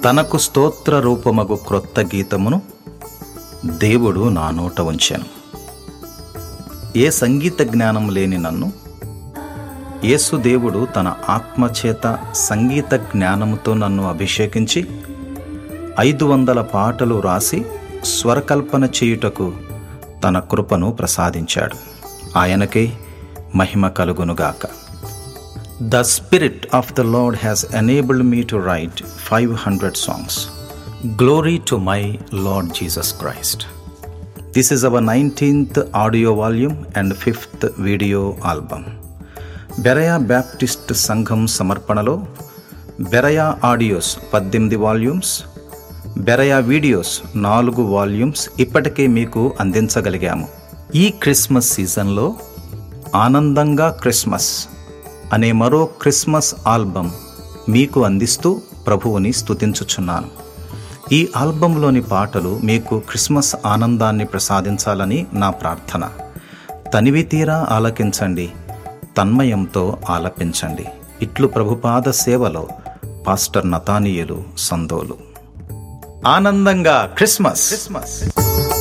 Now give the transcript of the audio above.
తనకు స్తోత్ర రూపమగు క్రొత్త గీతమును దేవుడు నా నోట ఉంచాను ఏ సంగీత జ్ఞానం లేని నన్ను యేసు దేవుడు తన ఆత్మచేత సంగీత జ్ఞానముతో నన్ను అభిషేకించి ఐదు వందల పాటలు రాసి స్వరకల్పన చేయుటకు తన కృపను ప్రసాదించాడు ఆయనకే మహిమ కలుగునుగాక the Spirit of the Lord has enabled me to write five hundred songs glory to my Lord Jesus Christ this is our nineteenth audio volume and fifth video album Berea Baptist సంఘం సమర్పణలో Berea audios పద్దెనిమిది volumes Berea videos నాలుగు volumes ఇప్పటికే మీకు అందించగలిగాము ఈ Christmas సీజన్లో ఆనందంగా Christmas అనే మరో క్రిస్మస్ ఆల్బమ్ మీకు అందిస్తూ ప్రభువుని స్తుతించుచున్నాను ఈ ఆల్బంలోని పాటలు మీకు క్రిస్మస్ ఆనందాన్ని ప్రసాదించాలని నా ప్రార్థన తనివి తీరా ఆలకించండి తన్మయంతో ఆలపించండి ఇట్లు ప్రభుపాద సేవలో పాస్టర్ నతానియలు సందోలు ఆనందంగా క్రిస్మస్ క్రిస్మస్